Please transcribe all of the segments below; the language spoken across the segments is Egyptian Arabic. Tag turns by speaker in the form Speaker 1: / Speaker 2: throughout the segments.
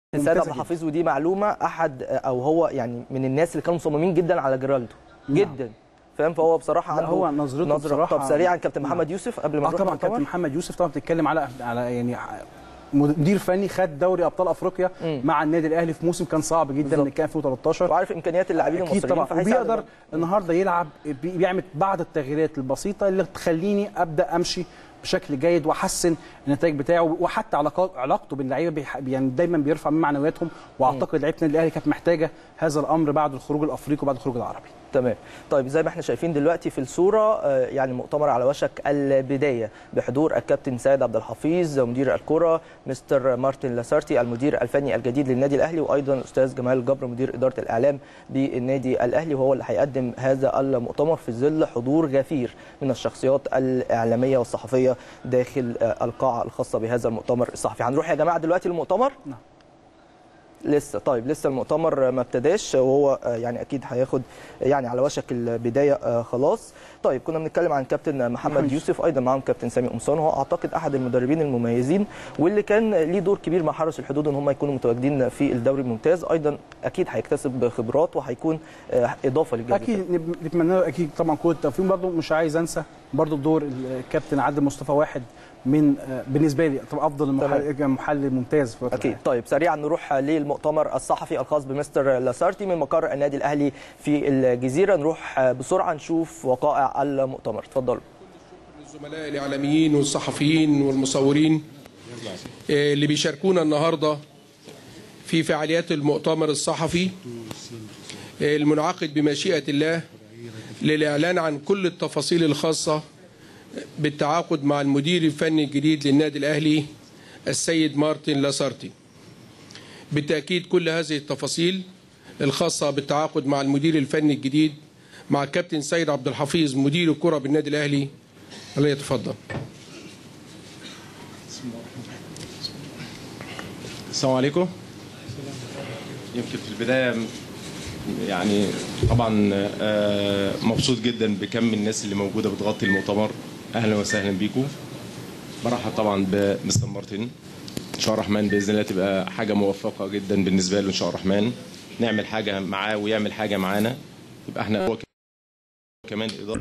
Speaker 1: سيد عبد
Speaker 2: ممتازة
Speaker 1: الحفيظ ودي معلومه احد او هو يعني من الناس اللي كانوا مصممين جدا على جيرالدو
Speaker 2: نعم.
Speaker 1: جدا فاهم فهو بصراحه
Speaker 2: لا،
Speaker 1: عنده
Speaker 2: هو نظرته
Speaker 1: نظره
Speaker 2: بصراحة-
Speaker 1: طب سريعا كابتن
Speaker 2: نعم.
Speaker 1: محمد يوسف قبل ما
Speaker 2: اه
Speaker 1: نروح
Speaker 2: طبعا
Speaker 1: المؤتمر.
Speaker 2: كابتن محمد يوسف طبعا بتتكلم على على يعني مدير فني خد دوري ابطال افريقيا
Speaker 1: مم.
Speaker 2: مع النادي الاهلي في موسم كان صعب جدا
Speaker 1: بالظبط.
Speaker 2: اللي كان 2013
Speaker 1: وعارف امكانيات اللاعبين
Speaker 2: اكيد
Speaker 1: المصريين
Speaker 2: طبعا
Speaker 1: فهيساعد
Speaker 2: وبيقدر
Speaker 1: برضه.
Speaker 2: النهارده يلعب بي- بيعمل بعض التغييرات البسيطه اللي تخليني ابدا امشي بشكل جيد واحسن النتائج بتاعه وحتى علاقات علاقته باللعيبه بيح- يعني دايما بيرفع من معنوياتهم واعتقد لعيبه النادي الاهلي كانت محتاجه هذا الامر بعد الخروج الافريقي وبعد الخروج العربي
Speaker 1: تمام طيب زي ما احنا شايفين دلوقتي في الصوره آه، يعني المؤتمر على وشك البدايه بحضور الكابتن سيد عبد الحفيظ مدير الكره مستر مارتن لاسارتي المدير الفني الجديد للنادي الاهلي وايضا الاستاذ جمال جبر مدير اداره الاعلام بالنادي الاهلي وهو اللي هيقدم هذا المؤتمر في ظل حضور غفير من الشخصيات الاعلاميه والصحفيه داخل آه، القاعه الخاصه بهذا المؤتمر الصحفي هنروح يا جماعه دلوقتي المؤتمر
Speaker 2: نعم.
Speaker 1: لسه طيب لسه المؤتمر ما ابتداش وهو آه، يعني اكيد هياخد يعني على وشك البدايه آه، خلاص طيب كنا بنتكلم عن كابتن محمد
Speaker 2: محمد
Speaker 1: يوسف ايضا معاهم كابتن سامي قمصان وهو اعتقد احد المدربين المميزين واللي كان ليه دور كبير مع حرس الحدود ان هم يكونوا متواجدين في الدوري الممتاز ايضا اكيد هيكتسب خبرات وهيكون آه، اضافه للجهاز
Speaker 2: اكيد نب- نتمنى له اكيد طبعا كل التوفيق برضه مش عايز انسى برضه دور الكابتن عادل مصطفى واحد من آه، بالنسبه لي طبعا افضل المحلل محلل ممتاز في الوقت
Speaker 1: اكيد طيب سريعا نروح للمؤتمر الصحفي الخاص بمستر لاسارتي من مقر النادي الاهلي في الجزيره نروح آه، بسرعه نشوف وقائع المؤتمر اتفضلوا
Speaker 3: الزملاء الاعلاميين والصحفيين والمصورين آه، اللي بيشاركونا النهارده في فعاليات المؤتمر الصحفي آه، المنعقد بمشيئه الله للاعلان عن كل التفاصيل الخاصه بالتعاقد مع المدير الفني الجديد للنادي الاهلي السيد مارتن لاسارتي بالتاكيد كل هذه التفاصيل الخاصه بالتعاقد مع المدير الفني الجديد مع الكابتن سيد عبد الحفيظ مدير الكره بالنادي الاهلي الله يتفضل
Speaker 4: السلام عليكم يمكن في البداية يعني طبعا آه، مبسوط جدا بكم الناس اللي موجودة بتغطي المؤتمر أهلا وسهلا بيكم برحب طبعا بمستر مارتن إن شاء الله الرحمن بإذن الله تبقى حاجة موفقة جدا بالنسبة له إن شاء الله الرحمن نعمل حاجة معاه ويعمل حاجة معانا يبقى احنا هو كمان إدارة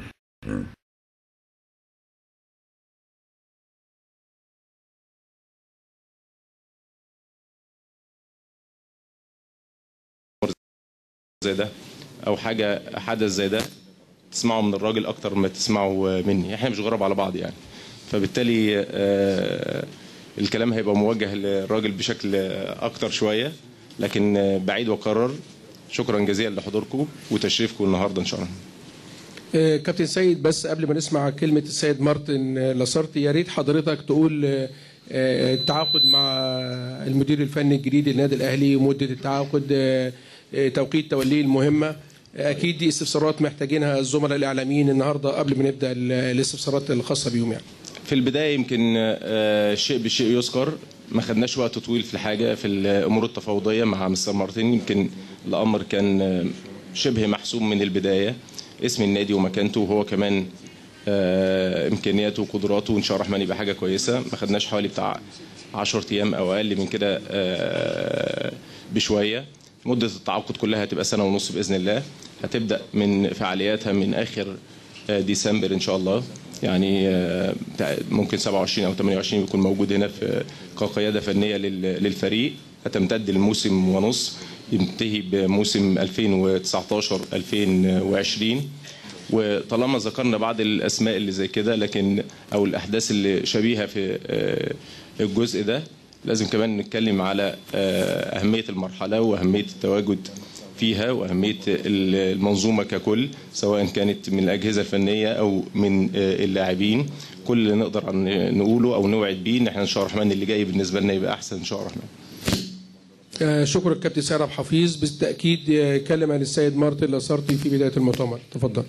Speaker 4: زي ده او حاجه حدث زي ده تسمعه من الراجل اكتر ما تسمعه مني احنا مش غراب على بعض يعني فبالتالي آه، الكلام هيبقى موجه للراجل بشكل اكتر شويه لكن آه، بعيد واكرر شكرا جزيلا لحضوركم وتشريفكم النهارده ان شاء الله
Speaker 3: آه، كابتن سيد بس قبل ما نسمع كلمة السيد مارتن آه، لاسارتي يا ريت حضرتك تقول آه، آه، التعاقد مع المدير الفني الجديد للنادي الأهلي ومدة التعاقد آه، آه، توقيت توليه المهمة آه، أكيد دي استفسارات محتاجينها الزملاء الإعلاميين النهاردة قبل ما نبدأ ال- الاستفسارات الخاصة بيهم يعني
Speaker 4: في البدايه يمكن آه، شيء بشيء يذكر ما خدناش وقت طويل في الحاجه في الامور التفاوضيه مع مستر مارتن يمكن الامر كان آه، شبه محسوم من البدايه اسم النادي ومكانته وهو كمان آه، امكانياته وقدراته وان شاء الله الرحمن يبقى حاجه كويسه ما خدناش حوالي بتاع 10 ايام او اقل من كده آه، بشويه مده التعاقد كلها هتبقى سنه ونص باذن الله هتبدا من فعالياتها من اخر آه، ديسمبر ان شاء الله يعني آه، بتاع- ممكن 27 او 28 يكون موجود هنا في كقياده فنيه لل- للفريق هتمتد لموسم ونص ينتهي بموسم 2019 2020 وطالما ذكرنا بعض الاسماء اللي زي كده لكن او الاحداث اللي شبيهه في آه، الجزء ده لازم كمان نتكلم على آه، اهميه المرحله واهميه التواجد فيها واهميه المنظومه ككل سواء كانت من الاجهزه الفنيه او من آه، اللاعبين كل اللي نقدر عن- نقوله او نوعد بيه ان احنا ان شاء الله الرحمن اللي جاي بالنسبه لنا يبقى احسن ان شاء الله الرحمن
Speaker 3: آه، شكرا كابتن سيد عبد الحفيظ بالتأكيد آه، كلمة للسيد مارتن لاسارتي في بداية المؤتمر تفضل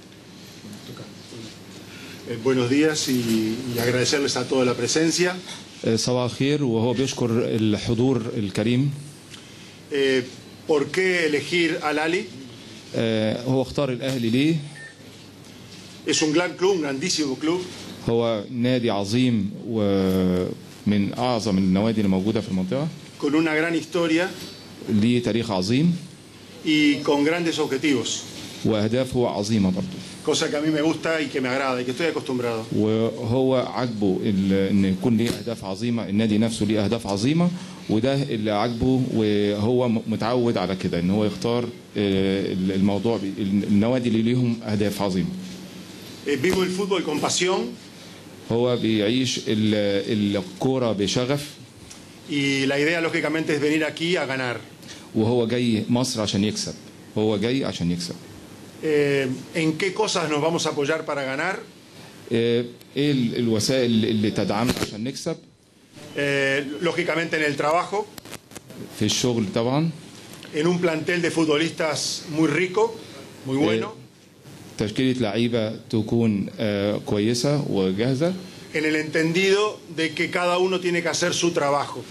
Speaker 5: Eh, buenos días y, y agradecerles a toda la presencia.
Speaker 6: صباح الخير وهو بيشكر الحضور الكريم
Speaker 5: Eh, ¿Por qué elegir al Ali?
Speaker 6: آه، هو اختار الأهلي ليه
Speaker 5: Es un gran club, un grandísimo club.
Speaker 6: هو نادي عظيم ومن أعظم النوادي اللي موجودة في المنطقة
Speaker 5: con una gran historia
Speaker 6: ليه تاريخ عظيم
Speaker 5: y con grandes objetivos,
Speaker 6: واهدافه عظيمه برضه
Speaker 5: cosa que a mí me gusta y que me agrada y que estoy acostumbrado.
Speaker 6: وهو عاجبه ال- ان يكون ليه اهداف عظيمه النادي نفسه ليه اهداف عظيمه وده اللي عاجبه وهو م- متعود على كده ان هو يختار آه، الموضوع بي- النوادي اللي ليهم اهداف عظيمه
Speaker 5: Eh, vivo el fútbol con pasión
Speaker 6: هو بيعيش ال- الكوره بشغف
Speaker 5: y la idea lógicamente es venir aquí a ganar.
Speaker 6: وهو جاي مصر عشان يكسب هو جاي عشان يكسب
Speaker 5: Eh, ¿En qué cosas nos vamos a apoyar para ganar?
Speaker 6: آه، ايه ال- الوسائل اللي تدعمنا عشان نكسب
Speaker 5: Eh, lógicamente en el trabajo,
Speaker 6: في الشغل طبعا
Speaker 5: en un plantel de futbolistas muy rico, muy bueno,
Speaker 6: تشكيله لعيبه تكون آه، كويسه وجاهزه
Speaker 5: en el entendido de que cada uno tiene que hacer su trabajo.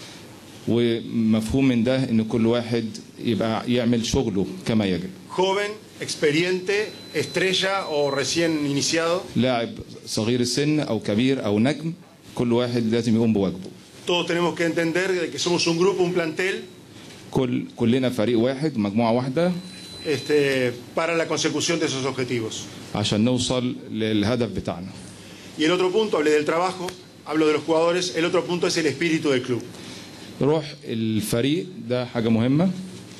Speaker 6: ومفهوم من ده ان كل واحد يبقى يعمل شغله كما يجب
Speaker 5: Joven, experiente, estrella o recién iniciado,
Speaker 6: لاعب صغير السن او كبير او نجم كل واحد لازم يقوم بواجبه
Speaker 5: todos tenemos que entender de que somos un grupo, un plantel,
Speaker 6: كل كلنا فريق واحد مجموعه واحده
Speaker 5: este, para la consecución de esos objetivos.
Speaker 6: عشان نوصل للهدف بتاعنا
Speaker 5: Y el otro punto, hablé del trabajo, hablo de los jugadores, el otro punto es el espíritu del club.
Speaker 6: روح الفريق ده حاجه مهمه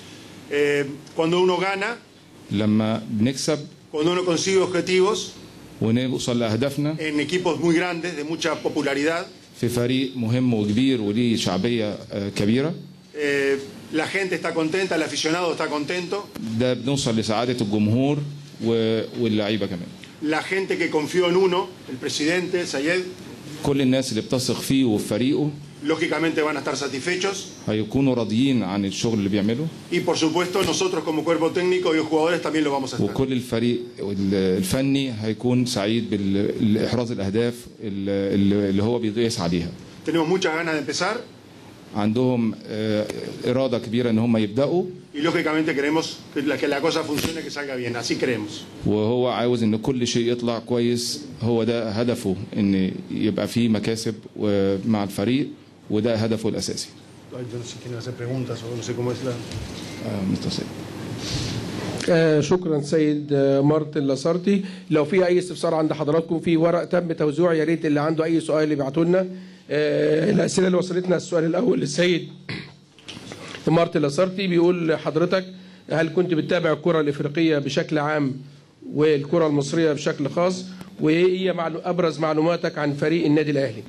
Speaker 5: Eh, cuando uno gana,
Speaker 6: لما بنكسب
Speaker 5: cuando uno consigue objetivos
Speaker 6: ونوصل لاهدافنا
Speaker 5: en equipos muy grandes, de mucha popularidad,
Speaker 6: في فريق مهم وكبير وليه شعبيه آه، كبيره
Speaker 5: eh, la gente está contenta, el aficionado está contento,
Speaker 6: ده بنوصل لسعاده الجمهور و- واللعيبه كمان
Speaker 5: la gente que confió en uno, el presidente, Sayed,
Speaker 6: كل الناس اللي بتثق فيه وفي فريقه
Speaker 5: lógicamente van a estar satisfechos.
Speaker 6: هيكونوا راضيين عن الشغل اللي بيعمله
Speaker 5: Y por supuesto nosotros como cuerpo técnico y los jugadores también lo vamos a estar.
Speaker 6: وكل الفريق الفني هيكون سعيد بالإحراز الأهداف اللي اللي هو بيسعى عليها
Speaker 5: Tenemos muchas ganas de empezar
Speaker 6: عندهم آه، إرادة كبيرة إن هم يبدأوا
Speaker 5: y lógicamente queremos que la, que la cosa funcione, que salga bien. Así creemos.
Speaker 6: وهو عاوز إن كل شيء يطلع كويس هو ده هدفه إن يبقى فيه مكاسب مع الفريق وده هدفه الأساسي
Speaker 5: Yo no sé quién hacer preguntas o no sé cómo es la...
Speaker 6: آه، متصل
Speaker 7: آه، شكرا سيد آه، مارتن لاسارتي لو في اي استفسار عند حضراتكم في ورق تم توزيعه يا ريت اللي عنده اي سؤال يبعتوا لنا آه، الاسئله اللي وصلتنا السؤال الاول للسيد مارتن لاسارتي بيقول حضرتك هل كنت بتتابع الكره الافريقيه بشكل عام والكره المصريه بشكل خاص وايه هي معلو- ابرز معلوماتك عن فريق النادي الاهلي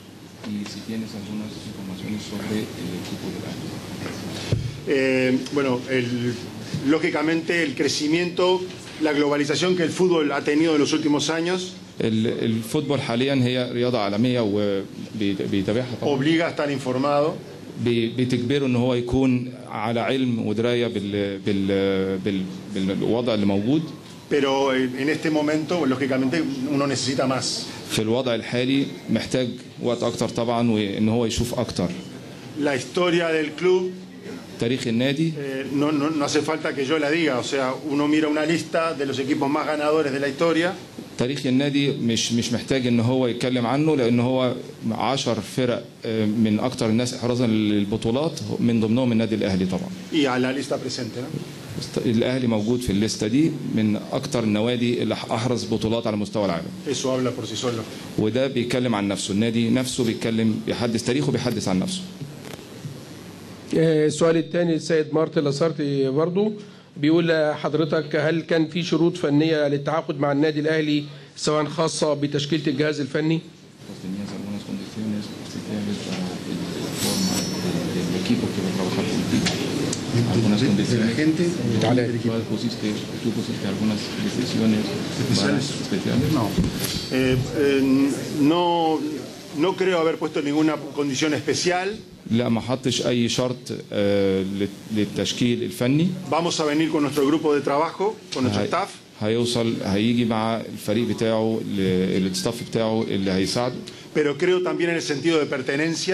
Speaker 5: Eh, bueno, el- lógicamente el crecimiento, la globalización que el fútbol ha tenido en los últimos años
Speaker 6: ال- الفوتبول حاليا هي رياضة عالمية وبيتابعها طبعا
Speaker 5: obliga a estar informado.
Speaker 6: بي- بتجبره ان هو يكون على علم ودرايه بال بال بال بالوضع اللي موجود
Speaker 5: Pero en en este momento, lógicamente, uno necesita más.
Speaker 6: في الوضع الحالي محتاج وقت اكتر طبعا وان هو يشوف اكتر
Speaker 5: La historia del club
Speaker 6: تاريخ النادي
Speaker 5: eh, no, no, no hace falta que yo la diga. O sea, uno mira una lista de los equipos más ganadores de la historia
Speaker 6: تاريخ النادي مش مش محتاج ان هو يتكلم عنه لان هو عشر فرق آه، من اكتر الناس احرازا للبطولات من ضمنهم النادي الاهلي طبعا
Speaker 5: y a la lista presente. ¿no?
Speaker 6: است- الاهلي موجود في الليسته دي من اكتر النوادي اللي احرز بطولات على مستوى العالم
Speaker 5: Eso habla por sí solo.
Speaker 6: وده بيتكلم عن نفسه النادي نفسه بيتكلم بيحدث تاريخه بيحدث عن نفسه
Speaker 7: آه، السؤال الثاني للسيد مارتن لاسارتي برضو بيقول حضرتك هل كان في شروط فنيه للتعاقد مع النادي الاهلي سواء خاصه بتشكيله الجهاز الفني
Speaker 6: tenías algunas condiciones especiales para el forma del, del equipo que va a trabajar contigo. Algunas condiciones.
Speaker 5: gente
Speaker 6: ¿Cuál pusiste, tú pusiste algunas decisiones especiales? especiales?
Speaker 5: No. Eh, eh, no, no creo haber puesto ninguna condición especial.
Speaker 6: لا ما حطش اي شرط آه، لل- للتشكيل الفني
Speaker 5: Vamos a venir con nuestro grupo de trabajo, con nuestro
Speaker 6: هي-
Speaker 5: staff.
Speaker 6: هيوصل هيجي مع الفريق بتاعه ل- الستاف بتاعه اللي هيساعده
Speaker 5: pero creo también en el sentido de pertenencia.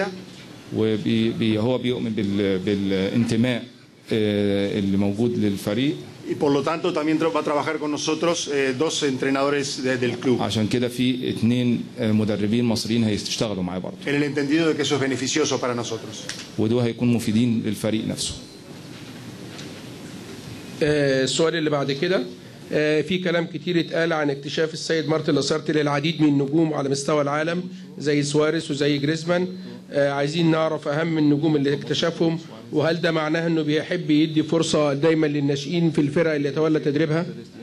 Speaker 6: وهو بيؤمن بال- بالانتماء آه، اللي موجود للفريق
Speaker 5: y por lo tanto también tra- va a trabajar con nosotros eh, dos entrenadores de- del club,
Speaker 6: عشان كده في اتنين آه، مدربين مصريين هيشتغلوا معاه برضه
Speaker 5: en el entendido de que eso es beneficioso para nosotros.
Speaker 6: ودول هيكونوا مفيدين للفريق نفسه
Speaker 7: آه، السؤال اللي بعد كده آه، في كلام كتير اتقال عن اكتشاف السيد مارتن لاسارتي للعديد من النجوم على مستوى العالم زي سواريز وزي جريزمان آه، عايزين نعرف اهم النجوم اللي اكتشفهم وهل ده معناه انه بيحب يدي فرصه دايما للناشئين في الفرق اللي يتولى تدريبها؟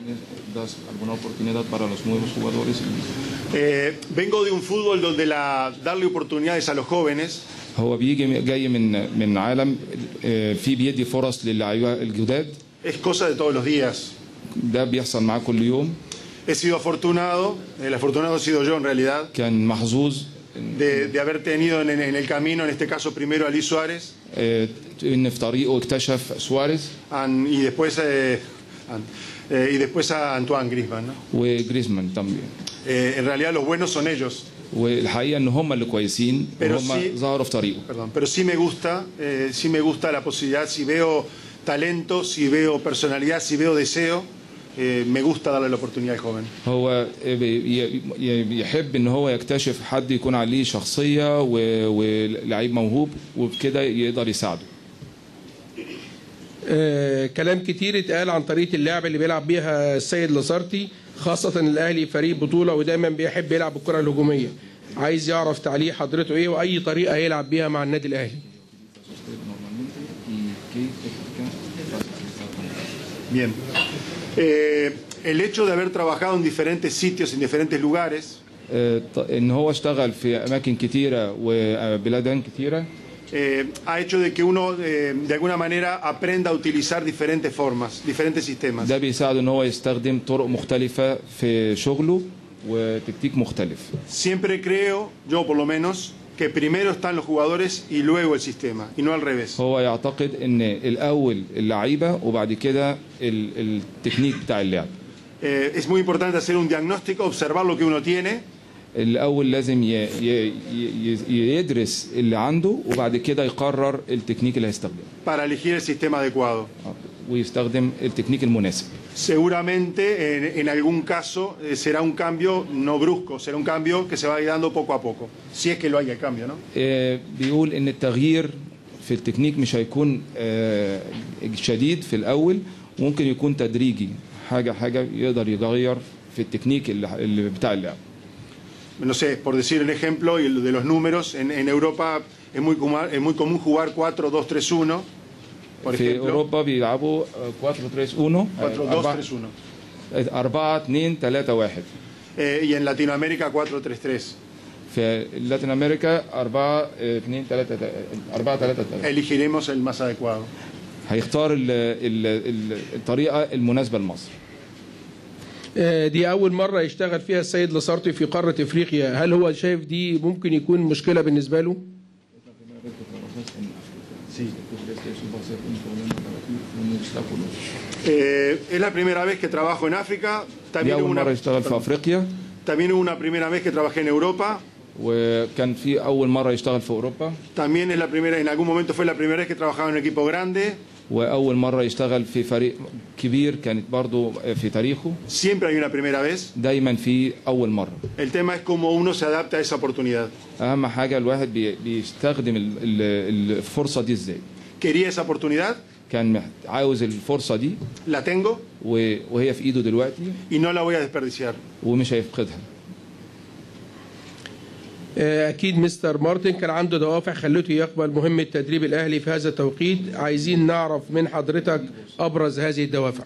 Speaker 5: Eh, vengo de un fútbol donde la, darle oportunidades a los jóvenes
Speaker 6: هو بيجي جاي من من عالم آه، فيه بيدي فرص للعيبه الجداد
Speaker 5: es cosa de todos los días.
Speaker 6: ده بيحصل معاه كل يوم
Speaker 5: He sido afortunado, el afortunado he sido yo en realidad,
Speaker 6: كان محظوظ
Speaker 5: de, de haber tenido en, en el camino, en este caso primero a Luis Suárez
Speaker 6: آه، ان في طريقه اكتشف سواريز
Speaker 5: an- y después eh, an- eh, y después a Antoine Griezmann. ¿no?
Speaker 6: وجريزمان también
Speaker 5: Eh, en realidad los buenos son ellos,
Speaker 6: والحقيقه ان هم اللي كويسين
Speaker 5: Pero
Speaker 6: وهم
Speaker 5: sí-
Speaker 6: ظهروا في طريقه
Speaker 5: perdón, pero sí me gusta, eh, sí me gusta la posibilidad, si veo talento, si veo personalidad, si veo deseo, eh, me gusta darle la oportunidad al joven.
Speaker 6: هو بي- ي- بيحب ان هو يكتشف حد يكون عليه شخصيه و- ولعيب موهوب وبكده يقدر يساعده
Speaker 7: آه، كلام كتير اتقال عن طريقه اللعب اللي بيلعب بيها السيد لاسارتي خاصه الاهلي فريق بطوله ودايما بيحب يلعب الكره الهجوميه عايز يعرف تعليق حضرته ايه واي طريقه يلعب بيها مع النادي الاهلي
Speaker 5: Bien. Eh, el hecho de haber trabajado en diferentes sitios, en diferentes lugares,
Speaker 6: آه، ط- ان هو اشتغل في اماكن كتيره وبلادان كتيره
Speaker 5: eh, ha hecho de que uno eh, de alguna manera aprenda a utilizar diferentes formas, diferentes sistemas.
Speaker 6: ده بيساعده ان هو يستخدم طرق مختلفه في شغله وتكتيك مختلف
Speaker 5: Siempre creo, yo por lo menos, que primero están los jugadores y luego el sistema, y no al revés.
Speaker 6: هو يعتقد ان الاول اللعيبه وبعد كده ال- التكنيك بتاع اللعب
Speaker 5: Eh, es muy importante hacer un diagnóstico, observar lo que uno tiene
Speaker 6: الاول لازم ي- ي- ي- يدرس اللي عنده وبعد كده يقرر التكنيك اللي هيستخدمه
Speaker 5: para elegir el sistema adecuado.
Speaker 6: ويستخدم التكنيك المناسب
Speaker 5: Seguramente en, en algún caso eh, será un cambio no brusco, será un cambio que se va a ir dando poco a poco, si es que lo hay el cambio, ¿no?
Speaker 6: آه، بيقول ان التغيير في التكنيك مش هيكون آه، شديد في الاول ممكن يكون تدريجي حاجه حاجه يقدر يغير في التكنيك اللي اللي بتاع اللعب
Speaker 5: No sé, por decir un ejemplo y de los números, en, en Europa es muy, común, es muy común jugar 4-2-3-1, por
Speaker 6: في
Speaker 5: ejemplo.
Speaker 6: اوروبا بيلعبوا 4 3 1
Speaker 5: 4-2-3-1.
Speaker 6: 4 2 3 1
Speaker 5: Eh, y en Latinoamérica 4-3-3.
Speaker 6: في لاتين امريكا 4 2 3 4 3 3
Speaker 5: Elegiremos el más adecuado.
Speaker 6: هيختار ال- ال- ال- الطريقه المناسبه لمصر
Speaker 7: آه، دي اول مره يشتغل فيها السيد لاسارتي في قاره افريقيا هل هو شايف دي ممكن يكون مشكله بالنسبه له
Speaker 5: Eh, es la primera vez que trabajo en África.
Speaker 6: دي
Speaker 5: También hubo,
Speaker 6: اول
Speaker 5: una,
Speaker 6: مره يشتغل في افريقيا
Speaker 5: también hubo una primera vez que trabajé en Europa.
Speaker 6: وكان في اول مره يشتغل في اوروبا
Speaker 5: También es la primera, en algún momento fue la primera vez que trabajaba en un equipo grande.
Speaker 6: واول مره يشتغل في فريق كبير كانت برضو في تاريخه
Speaker 5: Siempre hay una primera vez.
Speaker 6: دايما في اول مره
Speaker 5: El tema es cómo uno se adapta a esa oportunidad.
Speaker 6: اهم حاجه الواحد بي- بيستخدم ال- ال- الفرصه دي ازاي
Speaker 5: Quería esa oportunidad,
Speaker 6: كان مح- عاوز الفرصه دي
Speaker 5: la tengo
Speaker 6: و- وهي في ايده دلوقتي
Speaker 5: y no la voy a desperdiciar.
Speaker 6: ومش هيفقدها
Speaker 7: آه، اكيد مستر مارتن كان عنده دوافع خلته يقبل مهمه تدريب الاهلي في هذا التوقيت عايزين نعرف من حضرتك ابرز هذه الدوافع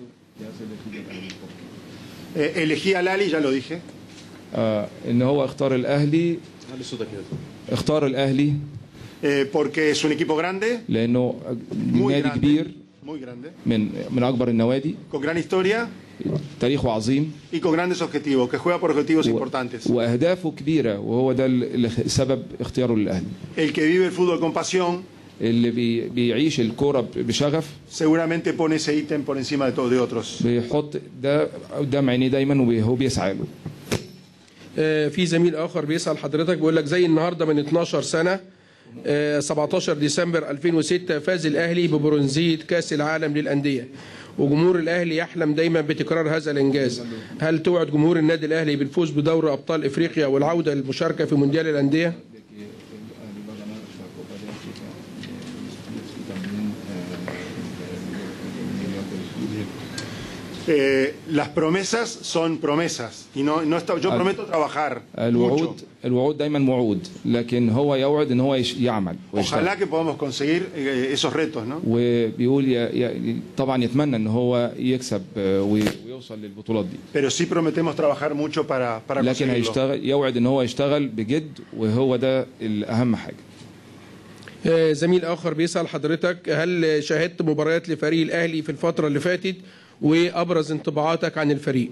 Speaker 5: Eh, elegí a Lali, ya lo dije.
Speaker 6: آه ان هو اختار الاهلي اختار الاهلي
Speaker 5: eh, porque es un equipo grande,
Speaker 6: لانه
Speaker 5: muy
Speaker 6: نادي
Speaker 5: grande,
Speaker 6: كبير
Speaker 5: muy grande,
Speaker 6: من من اكبر النوادي
Speaker 5: con gran historia
Speaker 6: تاريخه عظيم
Speaker 5: y con grandes objetivos, que juega por objetivos
Speaker 6: و-
Speaker 5: importantes.
Speaker 6: واهدافه كبيره وهو ده اللي سبب اختياره للاهلي
Speaker 5: El que vive el fútbol con pasión
Speaker 6: اللي بي بيعيش الكوره بشغف
Speaker 5: seguramente pone ese ítem por encima de todos de otros.
Speaker 6: بيحط ده قدام عينيه دايما وهو بيسعى له
Speaker 7: آه، في زميل اخر بيسال حضرتك بيقول لك زي النهارده من 12 سنه آه، 17 ديسمبر 2006 فاز الأهلي ببرونزية كأس العالم للأندية وجمهور الأهلي يحلم دايما بتكرار هذا الإنجاز هل توعد جمهور النادي الأهلي بالفوز بدوري أبطال إفريقيا والعودة للمشاركة في مونديال الأندية؟
Speaker 5: Eh, las promesas son promesas y no, no está- yo prometo trabajar mucho.
Speaker 6: الوعود الوعود دايما وعود لكن هو يوعد ان هو يش- يعمل ويشتغل
Speaker 5: Ojalá que podamos conseguir eh, esos retos, ¿no?
Speaker 6: وبيقول ي... ي... طبعا يتمنى ان هو يكسب آه، وي... ويوصل للبطولات دي
Speaker 5: Pero sí prometemos trabajar mucho para, para
Speaker 6: لكن
Speaker 5: conseguirlo.
Speaker 6: هيشتغل يوعد ان هو يشتغل بجد وهو ده الاهم حاجه
Speaker 7: آه، زميل آخر بيسأل حضرتك هل شاهدت مباريات لفريق الأهلي في الفترة اللي فاتت وأبرز انطباعاتك عن الفريق؟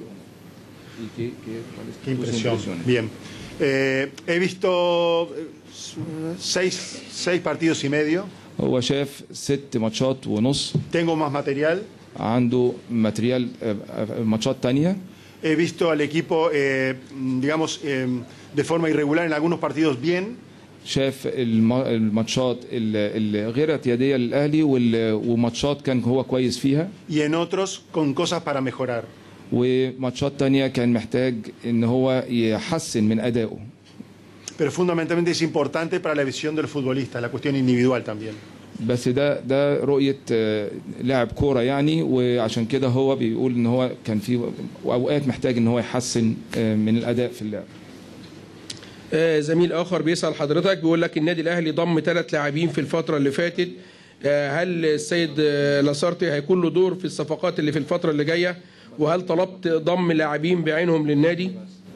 Speaker 5: Qué impresión. Bien. Eh, he visto eh, seis, seis partidos y medio.
Speaker 6: هو شاف ست ماتشات ونص
Speaker 5: Tengo más material.
Speaker 6: عنده ماتريال آه، آه، ماتشات تانية
Speaker 5: He visto al equipo, eh, digamos, eh, de forma irregular en algunos partidos bien
Speaker 6: شاف الم- الماتشات ال- الغير اعتياديه للاهلي وال- وماتشات كان هو كويس فيها
Speaker 5: y en otros con cosas para mejorar.
Speaker 6: وماتشات تانية كان محتاج ان هو يحسن من ادائه
Speaker 5: Pero fundamentalmente es importante para la visión del futbolista, la cuestión individual también.
Speaker 6: بس ده ده رؤيه آه، لاعب كوره يعني وعشان كده هو بيقول ان هو كان في اوقات محتاج ان هو يحسن آه، من الاداء في اللعب
Speaker 7: آه، زميل آخر بيسأل حضرتك بيقول لك النادي الأهلي ضم ثلاث لاعبين في الفترة اللي فاتت آه، هل السيد آه، لاسارتي هيكون له دور في الصفقات اللي في الفترة اللي جاية وهل طلبت ضم لاعبين بعينهم للنادي؟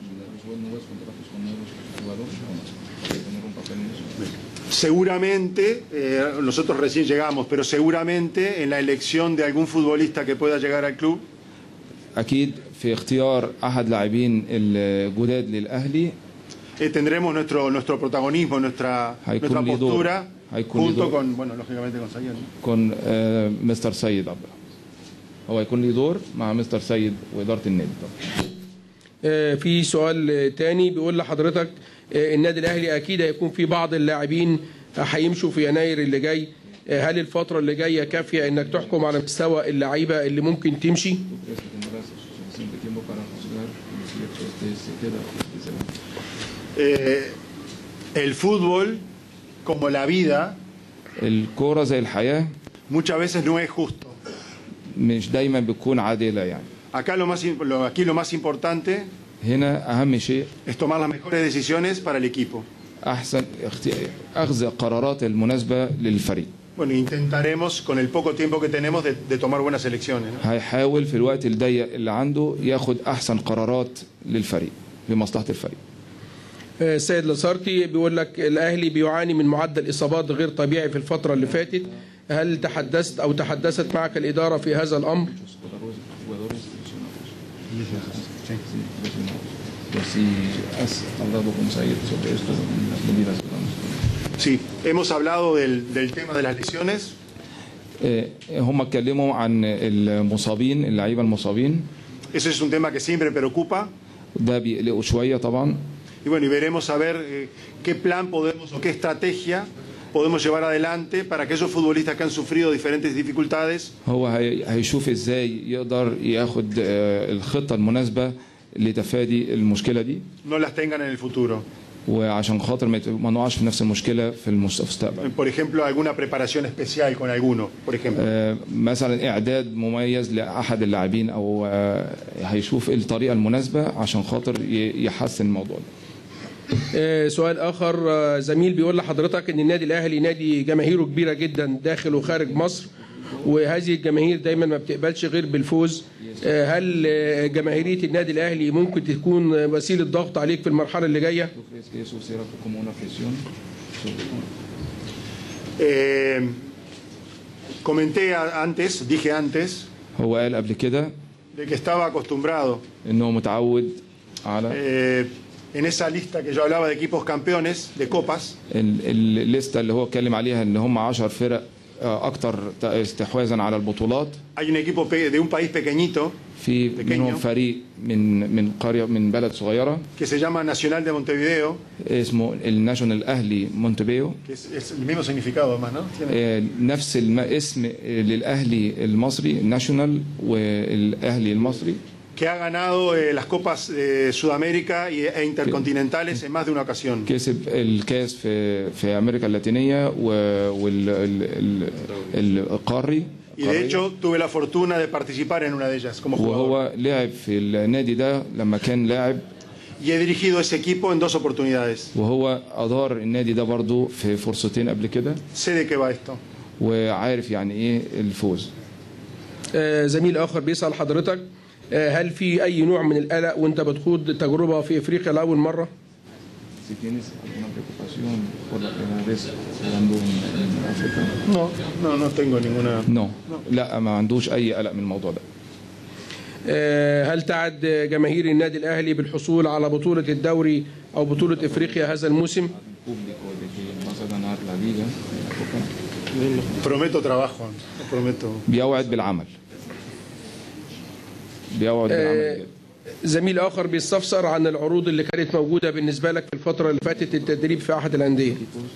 Speaker 5: Seguramente, eh, nosotros recién llegamos, pero seguramente en la elección de algún futbolista que pueda llegar al club,
Speaker 6: اكيد في اختيار احد لاعبين الجداد للاهلي
Speaker 5: eh, tendremos nuestro, nuestro protagonismo, nuestra,
Speaker 6: Haikun
Speaker 5: nuestra
Speaker 6: Lidor.
Speaker 5: postura,
Speaker 6: Haikun
Speaker 5: junto
Speaker 6: Lidor.
Speaker 5: con, bueno, lógicamente con Sayed. ¿no?
Speaker 6: يكون آه، مستر سيد عبد هو يكون ليه دور مع مستر سيد واداره النادي طبعا
Speaker 7: آه، في سؤال آه، تاني بيقول لحضرتك آه، النادي الأهلي أكيد هيكون في بعض اللاعبين هيمشوا في يناير اللي جاي آه، هل الفترة اللي جاية كافية إنك تحكم على مستوى اللعيبة اللي ممكن تمشي؟
Speaker 5: Eh, el fútbol, como la vida,
Speaker 6: الكوره زي الحياه
Speaker 5: muchas veces no es justo.
Speaker 6: مش دايما بتكون عادله يعني
Speaker 5: Acá lo más, im- lo- aquí lo más importante
Speaker 6: هنا اهم شيء
Speaker 5: es tomar las mejores decisiones para el equipo.
Speaker 6: احسن اختي... اخذ القرارات المناسبه للفريق
Speaker 5: Bueno, intentaremos con el poco tiempo que tenemos de, de tomar buenas elecciones. ¿no?
Speaker 6: هيحاول في الوقت الضيق اللي عنده ياخد احسن قرارات للفريق لمصلحه الفريق
Speaker 7: آه، السيد لاسارتي بيقول لك الأهلي بيعاني من معدل إصابات غير طبيعي في الفترة اللي فاتت هل تحدثت أو تحدثت معك الإدارة في هذا الأمر؟
Speaker 5: Sí, hemos hablado del, del tema de las lesiones.
Speaker 6: آه، هم اتكلموا عن المصابين اللعيبه المصابين
Speaker 5: Ese es un tema que siempre preocupa.
Speaker 6: ده بيقلقوا شويه طبعا
Speaker 5: Y bueno, y veremos a ver eh, qué plan podemos o qué estrategia podemos llevar adelante para que esos futbolistas que han sufrido diferentes dificultades
Speaker 6: هو هي- هيشوف ازاي يقدر ياخد آه، الخطه المناسبه لتفادي المشكله دي
Speaker 5: no las tengan en el futuro.
Speaker 6: وعشان خاطر ما يت- ما نقعش في نفس المشكله في المستقبل
Speaker 5: Por ejemplo, alguna preparación especial con alguno, por ejemplo.
Speaker 6: آه، مثلا اعداد مميز لاحد اللاعبين او آه، هيشوف إيه الطريقه المناسبه عشان خاطر ي- يحسن الموضوع ده
Speaker 7: آه، سؤال اخر آه، زميل بيقول لحضرتك ان النادي الاهلي نادي جماهيره كبيره جدا داخل وخارج مصر وهذه الجماهير دايما ما بتقبلش غير بالفوز آه، هل آه، جماهيريه النادي الاهلي ممكن تكون آه، وسيله ضغط عليك في المرحله اللي جايه
Speaker 5: Eh, comenté a- antes, dije antes,
Speaker 6: هو قال قبل كده
Speaker 5: de que estaba acostumbrado
Speaker 6: انه متعود على
Speaker 5: eh, en esa lista que yo hablaba de equipos campeones, de copas,
Speaker 6: ال- ال- الليسته اللي هو اتكلم عليها ان هم 10 فرق آه، اكتر ت- استحواذا على البطولات
Speaker 5: Hay un equipo pe- de un país pequeñito
Speaker 6: في
Speaker 5: Pequeño.
Speaker 6: منهم فريق من من قريه من بلد صغيره
Speaker 5: que se llama Nacional de Montevideo,
Speaker 6: اسمه الناشونال اهلي مونتبيو
Speaker 5: que es, es el mismo significado además, ¿no? Tiene-
Speaker 6: آه، نفس الاسم للاهلي المصري ناشونال والاهلي المصري
Speaker 5: que ha ganado eh, las copas de Sudamérica y- e intercontinentales en más de una ocasión.
Speaker 6: كسب الكاس في في امريكا اللاتينيه والقاري
Speaker 5: Y de hecho tuve la fortuna de participar en una de ellas como jugador.
Speaker 6: وهو لعب في النادي ده لما كان لاعب
Speaker 5: Y he dirigido ese equipo en dos oportunidades.
Speaker 6: وهو ادار النادي ده برضه في فرصتين قبل كده
Speaker 5: Sé de qué va esto.
Speaker 6: وعارف يعني ايه الفوز
Speaker 7: آه، زميل اخر بيسال حضرتك آه، هل في اي نوع من القلق وانت بتخوض تجربه في افريقيا لاول مره؟
Speaker 6: Si tienes alguna preocupación por la primera vez jugando en África.
Speaker 5: No, no, no tengo ninguna.
Speaker 6: No. لا ما عندوش اي قلق من الموضوع ده
Speaker 7: آه، هل تعد جماهير النادي الاهلي بالحصول على بطوله الدوري او بطوله افريقيا هذا الموسم؟
Speaker 6: público de que vas a ganar la liga en la Copa.
Speaker 5: Prometo trabajo, prometo.
Speaker 6: بيوعد بالعمل بيوعد بالعمل جدا.
Speaker 7: زميل اخر بيستفسر عن العروض اللي كانت موجوده بالنسبه لك في الفتره اللي فاتت التدريب في احد الانديه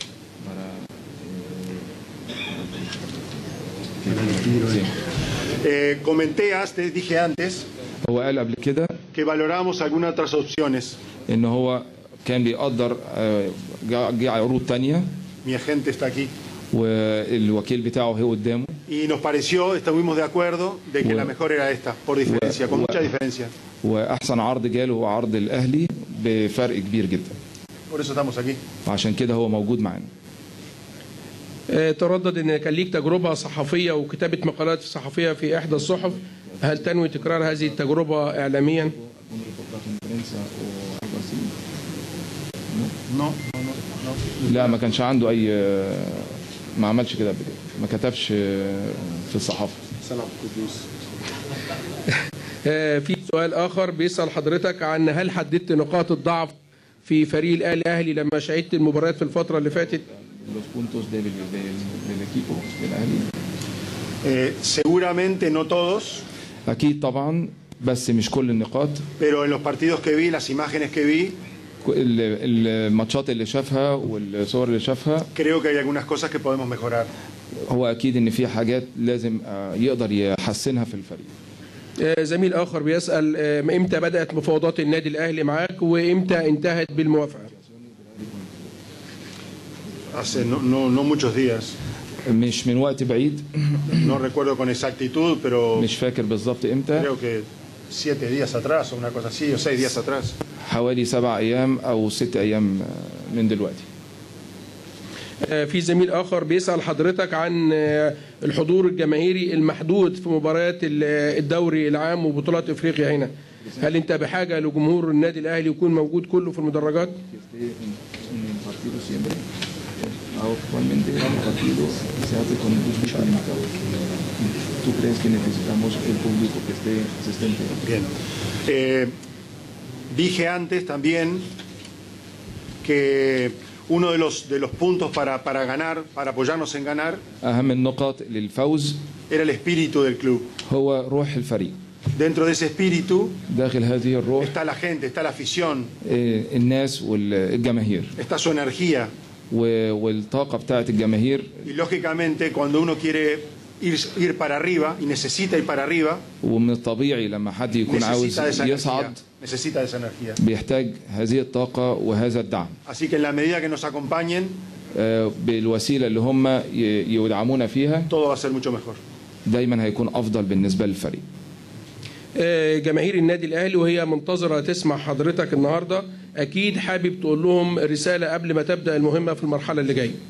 Speaker 5: Eh, comenté antes, dije antes,
Speaker 6: هو قال قبل كده
Speaker 5: que valoramos algunas otras opciones.
Speaker 6: ان هو كان بيقدر آه، جا جا عروض تانية
Speaker 5: Mi agente está aquí.
Speaker 6: والوكيل بتاعه هو قدامه
Speaker 5: Y nos pareció, estuvimos de acuerdo de que
Speaker 6: Bueno.
Speaker 5: la mejor era esta, por diferencia, con
Speaker 6: Bueno.
Speaker 5: mucha diferencia.
Speaker 6: واحسن عرض جاله هو عرض الاهلي بفرق كبير جدا
Speaker 5: Por eso estamos aquí.
Speaker 6: وعشان كده هو موجود معانا
Speaker 7: آه، تردد ان كان ليك تجربه صحفيه وكتابه مقالات صحفيه في احدى الصحف هل تنوي تكرار هذه التجربه اعلاميا؟
Speaker 5: No,
Speaker 6: لا ما كانش عنده اي ما عملش كده قبل كده ما كتبش في الصحافه
Speaker 7: آه، في سؤال اخر بيسال حضرتك عن هل حددت نقاط الضعف في فريق الاهلي الاهلي لما شاهدت المباريات في الفتره اللي فاتت
Speaker 6: los puntos débiles del, del equipo del Ahly.
Speaker 5: Eh, seguramente no todos,
Speaker 6: اكيد طبعا بس مش كل النقاط
Speaker 5: pero en los partidos que vi, las imágenes que vi,
Speaker 6: ال- الماتشات اللي شافها والصور اللي شافها
Speaker 5: creo que hay algunas cosas que podemos mejorar.
Speaker 6: هو اكيد ان في حاجات لازم آه، يقدر يحسنها في الفريق
Speaker 7: آه، زميل اخر بيسال آه، امتى بدات مفاوضات النادي الاهلي معاك وامتى انتهت بالموافقه؟
Speaker 5: Hace no, no, no muchos días,
Speaker 6: مش من وقت بعيد
Speaker 5: no recuerdo con exactitud, pero
Speaker 6: مش فاكر بالظبط امتى
Speaker 5: creo que siete días atrás o una cosa así, o seis días atrás.
Speaker 6: حوالي سبع ايام او ست ايام آه، من دلوقتي
Speaker 7: آه، في زميل اخر بيسال حضرتك عن آه، الحضور الجماهيري المحدود في مباريات ال- الدوري العام وبطولات افريقيا هنا هل انت بحاجه لجمهور النادي الاهلي يكون موجود كله في المدرجات
Speaker 6: el partido siempre. Actualmente el partido se hace con un público limitado. ¿Tú crees que necesitamos el público que esté asistente?
Speaker 5: Bien. Eh, dije antes también que uno de los, de los puntos para, para ganar, para apoyarnos en ganar,
Speaker 6: أهم النقاط للفوز
Speaker 5: era el espíritu del club.
Speaker 6: هو روح الفريق.
Speaker 5: Dentro de ese espíritu
Speaker 6: داخل هذه الروح
Speaker 5: está la gente, está la afición,
Speaker 6: آه، الناس والجماهير
Speaker 5: está su energía.
Speaker 6: و- والطاقة بتاعت الجماهير
Speaker 5: Y lógicamente cuando uno quiere ir, ir para arriba y necesita ir para arriba,
Speaker 6: ومن الطبيعي لما حد يكون عاوز
Speaker 5: necesita de esa energía.
Speaker 6: يصعد
Speaker 5: Necesita de esa energía.
Speaker 6: بيحتاج هذه الطاقة وهذا الدعم
Speaker 5: Así que en la medida que nos acompañen,
Speaker 6: آه، بالوسيلة اللي هم ي- يدعمونا فيها
Speaker 5: todo va a ser mucho mejor.
Speaker 6: دايما هيكون أفضل بالنسبة للفريق
Speaker 7: آه، جماهير النادي الاهلي وهي منتظره تسمع حضرتك النهارده اكيد حابب تقول لهم رساله قبل ما تبدا المهمه في المرحله اللي جايه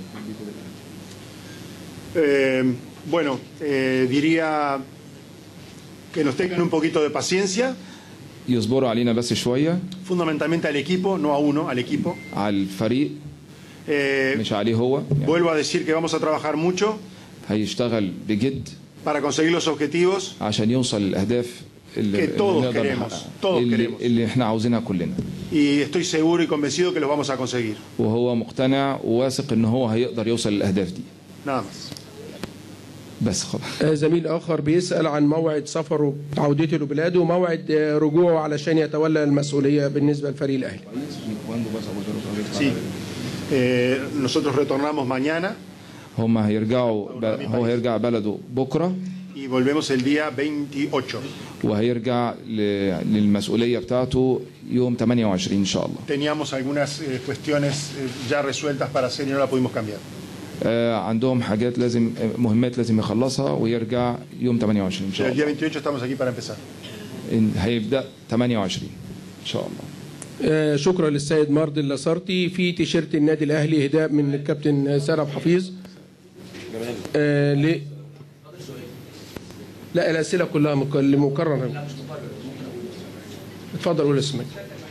Speaker 5: Eh, bueno, eh, diría que nos tengan un poquito de paciencia,
Speaker 6: يصبروا علينا بس شوية
Speaker 5: fundamentalmente al equipo, no a uno, al equipo.
Speaker 6: على الفريق
Speaker 5: Eh,
Speaker 6: مش عليه هو يعني
Speaker 5: vuelvo a decir que vamos a trabajar mucho
Speaker 6: هيشتغل بجد
Speaker 5: para conseguir los objetivos
Speaker 6: عشان يوصل للأهداف اللي,
Speaker 5: Que todos
Speaker 6: اللي نقدر
Speaker 5: queremos,
Speaker 6: نحققها.
Speaker 5: todos
Speaker 6: اللي,
Speaker 5: queremos.
Speaker 6: اللي احنا عاوزينها كلنا
Speaker 5: y estoy seguro y convencido que los vamos a conseguir.
Speaker 6: وهو مقتنع وواثق ان هو هيقدر يوصل للأهداف دي
Speaker 5: Nada más.
Speaker 6: بس خلاص
Speaker 7: آه، زميل آخر بيسأل عن موعد سفره عودته لبلاده وموعد آه، رجوعه علشان يتولى المسؤولية بالنسبة للفريق الأهلي
Speaker 5: Sí. Eh, nosotros retornamos mañana
Speaker 6: هم هيرجعوا ب... هو هيرجع بلده بكره
Speaker 5: y volvemos el día 28.
Speaker 6: وهيرجع ل... للمسؤوليه بتاعته يوم 28 ان شاء الله
Speaker 5: Teníamos algunas eh, cuestiones eh, ya resueltas para hacer y no la pudimos cambiar.
Speaker 6: آه عندهم حاجات لازم آه، مهمات لازم يخلصها ويرجع يوم 28 ان
Speaker 5: Pero
Speaker 6: شاء
Speaker 5: el día
Speaker 6: الله
Speaker 5: 28 estamos aquí para empezar.
Speaker 6: إن- هيبدا 28 ان شاء الله
Speaker 7: آه، شكرا للسيد مارد اللاسارتي في تيشيرت النادي الاهلي هداء من الكابتن سارة حفيظ آه ل... لا الاسئله كلها مك- اللي مكرره اتفضل قول اسمك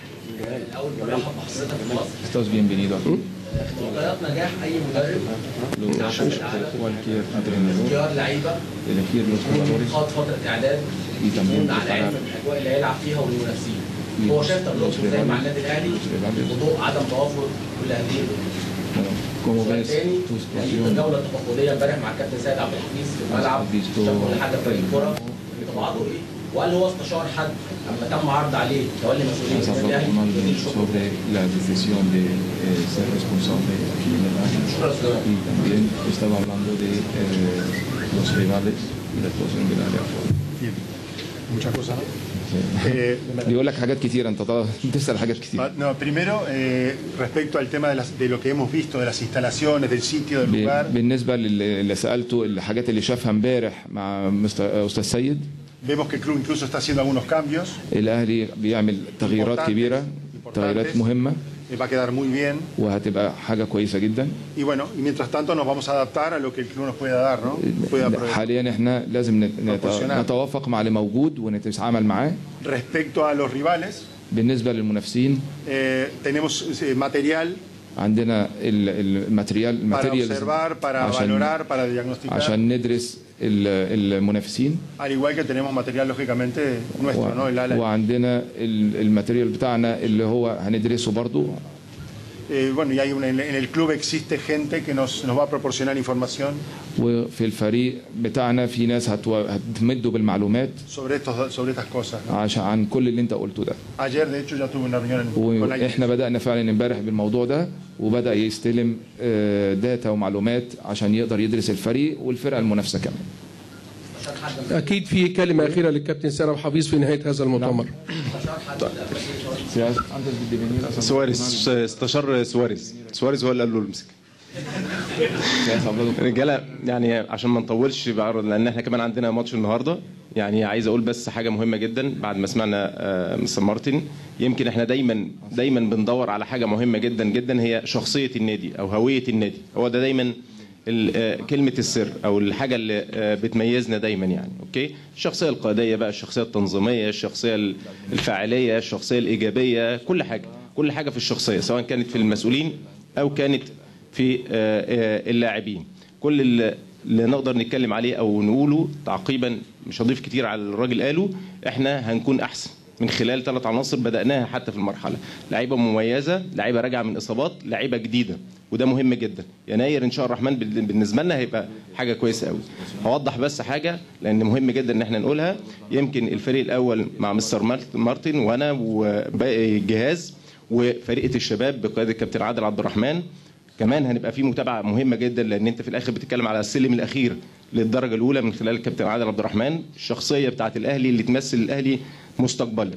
Speaker 6: Estás bienvenido aquí.
Speaker 8: معطيات نجاح اي مدرب
Speaker 6: Cualquier entrenador,
Speaker 8: اختيار لعيبه
Speaker 6: elegir los jugadores
Speaker 8: خاض فتره اعداد
Speaker 6: y también
Speaker 8: يكون على علم
Speaker 6: preparar
Speaker 8: الاجواء اللي هيلعب فيها والمنافسين هو شاف تجربته ازاي مع النادي الاهلي بضوء عدم توافر كل هذه الامور
Speaker 6: Bueno, ¿Cómo
Speaker 8: السؤال
Speaker 6: ves
Speaker 8: الثاني
Speaker 6: tu
Speaker 8: يعني
Speaker 6: situación?
Speaker 8: الجوله التفقديه امبارح مع الكابتن سيد عبد الحفيظ في الملعب
Speaker 6: visto
Speaker 8: شاف كل حاجه في الكوره طبعاته ايه وقال هو استشار حد لما تم عرض عليه تولي مسؤوليه
Speaker 6: Has
Speaker 8: النادي
Speaker 6: hablado
Speaker 8: الاهلي
Speaker 6: con alguien
Speaker 8: يدير شغله.
Speaker 6: sobre la decisión de eh, ser responsable aquí en el área.
Speaker 8: شكرا استاذ
Speaker 6: Y también estaba hablando de eh, los rivales y la actuación del área.
Speaker 5: Muchas cosas. Eh,
Speaker 6: بيقول لك حاجات كتير انت طبعا بتسال حاجات كتير
Speaker 5: ah, no, primero, eh, respecto al tema de, las- de lo que hemos visto, de las instalaciones, del sitio, del
Speaker 6: ب-
Speaker 5: lugar,
Speaker 6: بالنسبه للي اللي سالته الحاجات اللي شافها امبارح مع مست- استاذ سيد
Speaker 5: vemos que el club incluso está haciendo algunos cambios.
Speaker 6: الاهلي بيعمل تغييرات
Speaker 5: Importantes,
Speaker 6: كبيره
Speaker 5: importantes.
Speaker 6: تغييرات مهمه
Speaker 5: eh, va a quedar muy bien.
Speaker 6: وهتبقى حاجه كويسه جدا
Speaker 5: Y bueno, y mientras tanto nos vamos a adaptar a lo que el club nos pueda dar, ¿no? Pueda proveer.
Speaker 6: حاليا احنا لازم نت- نت-
Speaker 5: Proporcional.
Speaker 6: نتوافق مع اللي موجود ونتعامل معاه
Speaker 5: Respecto a los rivales,
Speaker 6: بالنسبه للمنافسين
Speaker 5: eh, tenemos eh, material
Speaker 6: عندنا ال- الماتريال
Speaker 5: para
Speaker 6: الماتيريالز
Speaker 5: observar, para
Speaker 6: عشان
Speaker 5: valorar, para diagnosticar,
Speaker 6: عشان ندرس ال- المنافسين
Speaker 5: al igual que tenemos material lógicamente nuestro, ¿no? El ala.
Speaker 6: وعندنا ال- الماتيريال بتاعنا اللي هو هندرسه برضو
Speaker 5: Eh, bueno, y hay una- en en el club existe gente que nos, nos va a proporcionar información
Speaker 6: وفي الفريق بتاعنا في ناس هتو- هتمدوا بالمعلومات
Speaker 5: sobre, estos, sobre estas cosas. ¿no?
Speaker 6: عشان عن كل اللي انت قلته ده
Speaker 5: Ayer, de hecho, ya tuve una reunión en- con alguien.
Speaker 6: واحنا بدانا فعلا امبارح بالموضوع ده وبدا يستلم آه، داتا ومعلومات عشان يقدر يدرس الفريق والفرقه المنافسه كمان
Speaker 7: اكيد في كلمه اخيره للكابتن سارة حفيظ في نهايه هذا المؤتمر
Speaker 4: سواريز استشار سواريز سواريز هو اللي قال له امسك رجاله يعني عشان ما نطولش بقى لان احنا كمان عندنا ماتش النهارده يعني عايز اقول بس حاجه مهمه جدا بعد ما سمعنا آه، مستر مارتن يمكن احنا دايما دايما بندور على حاجه مهمه جدا جدا هي شخصيه النادي او هويه النادي هو ده دايما ال- آه، كلمة السر أو الحاجة اللي آه، بتميزنا دايما يعني أوكي الشخصية القيادية بقى الشخصية التنظيمية الشخصية ال- الفاعلية الشخصية الإيجابية كل حاجة كل حاجة في الشخصية سواء كانت في المسؤولين أو كانت في آه، آه، اللاعبين كل اللي اللي نقدر نتكلم عليه او نقوله تعقيبا مش هضيف كتير على الراجل قاله احنا هنكون احسن من خلال ثلاث عناصر بدأناها حتى في المرحلة لعيبة مميزة لعيبة راجعة من إصابات لعيبة جديدة وده مهم جدا يناير إن شاء الرحمن بال- بالنسبة لنا هيبقى حاجة كويسة قوي هوضح بس حاجة لأن مهم جدا إن احنا نقولها يمكن الفريق الأول مع مستر مارت- مارتن وأنا وباقي الجهاز وفريقة الشباب بقيادة الكابتن عادل عبد الرحمن كمان هنبقى في متابعه مهمه جدا لان انت في الاخر بتتكلم على السلم الاخير للدرجه الاولى من خلال الكابتن عادل عبد الرحمن الشخصيه بتاعه الاهلي اللي تمثل الاهلي مستقبلا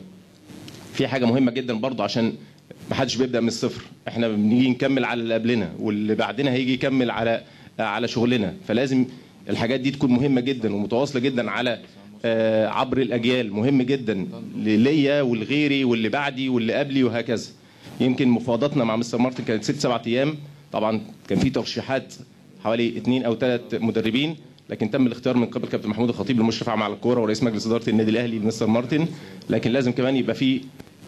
Speaker 4: في حاجه مهمه جدا برضه عشان ما حدش بيبدا من الصفر احنا بنيجي نكمل على اللي قبلنا واللي بعدنا هيجي يكمل على على شغلنا فلازم الحاجات دي تكون مهمه جدا ومتواصله جدا على آه، عبر الاجيال مهم جدا ليا والغيري واللي بعدي واللي قبلي وهكذا يمكن مفاوضاتنا مع مستر مارتن كانت ست سبعة ايام طبعا كان في ترشيحات حوالي اثنين او ثلاث مدربين لكن تم الاختيار من قبل كابتن محمود الخطيب المشرف عام على الكوره ورئيس مجلس اداره النادي الاهلي مستر مارتن لكن لازم كمان يبقى في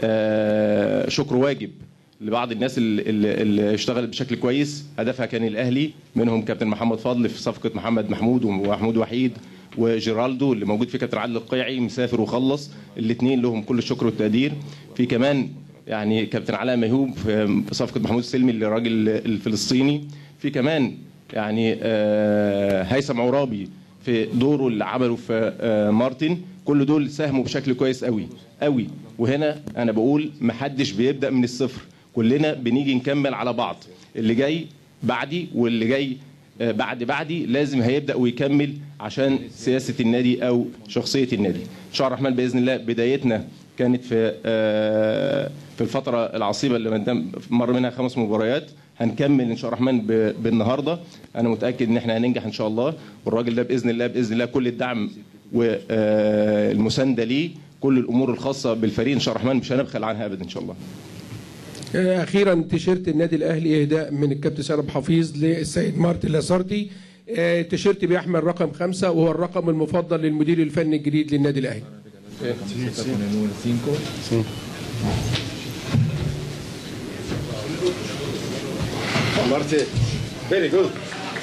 Speaker 4: آه، شكر واجب لبعض الناس اللي, اللي اللي اشتغلت بشكل كويس هدفها كان الاهلي منهم كابتن محمد فضل في صفقه محمد محمود ومحمود وحيد وجيرالدو اللي موجود في كابتن عادل القيعي مسافر وخلص الاثنين لهم كل الشكر والتقدير في كمان يعني كابتن علاء ميهوب في صفقه محمود السلمي اللي الراجل الفلسطيني في كمان يعني آه، هيثم عرابي في دوره اللي عمله في آه، مارتن كل دول ساهموا بشكل كويس قوي قوي وهنا انا بقول محدش بيبدا من الصفر كلنا بنيجي نكمل على بعض اللي جاي بعدي واللي جاي آه، بعد بعدي لازم هيبدا ويكمل عشان سياسه النادي او شخصيه النادي ان شاء الله الرحمن باذن الله بدايتنا كانت في آه، في الفتره العصيبه اللي قدام مر منها خمس مباريات هنكمل ان شاء الله الرحمن ب- بالنهارده انا متاكد ان احنا هننجح ان شاء الله والراجل ده باذن الله باذن الله كل الدعم والمسانده ليه كل الامور الخاصه بالفريق ان شاء الله الرحمن مش هنبخل عنها ابدا ان شاء الله
Speaker 7: آه، اخيرا تيشيرت النادي الاهلي اهداء من الكابتن سيد أبو حفيظ للسيد مارتن لاسارتي آه، التيشيرت بيحمل رقم خمسة وهو الرقم المفضل للمدير الفني الجديد للنادي الاهلي
Speaker 5: Marte, very good.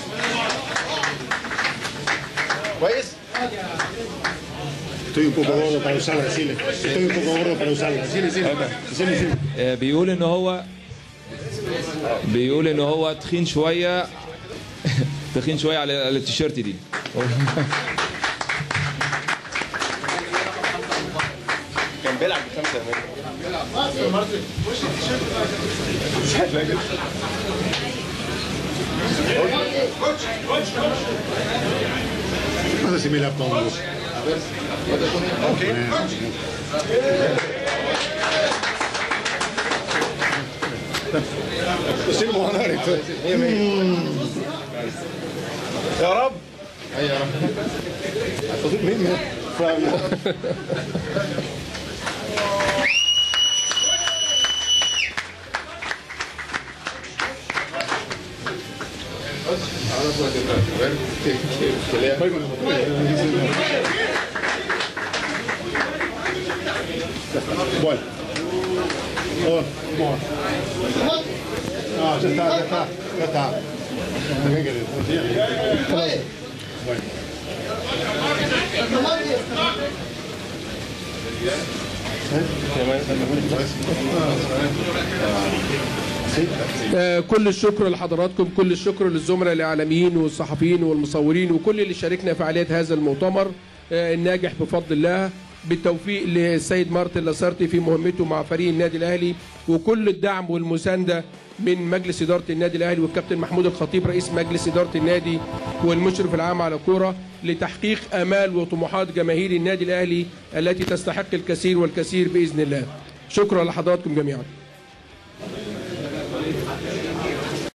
Speaker 5: ¿Puedes? Estoy un poco gordo para usarla, decirle. Estoy un poco gordo para usarla. Decirle, decirle. Decirle, decirle.
Speaker 6: آه، بيقول ان هو بيقول ان هو تخين شويه تخين شويه على على التيشيرت دي
Speaker 4: كان بيلعب بخمسه
Speaker 5: No sé si me la pongo. Estoy como ganar esto. يا رب يا رب مني فاهم Bueno. Oh, bueno. No, ya está, ya está, ya está. ¿Qué querés? Bueno.
Speaker 7: آه، كل الشكر لحضراتكم كل الشكر للزملاء الاعلاميين والصحفيين والمصورين وكل اللي شاركنا في فعاليات هذا المؤتمر آه، الناجح بفضل الله بالتوفيق للسيد مارتن لاسارتي في مهمته مع فريق النادي الاهلي وكل الدعم والمسانده من مجلس اداره النادي الاهلي والكابتن محمود الخطيب رئيس مجلس اداره النادي والمشرف العام على الكوره لتحقيق امال وطموحات جماهير النادي الاهلي التي تستحق الكثير والكثير باذن الله. شكرا لحضراتكم جميعا.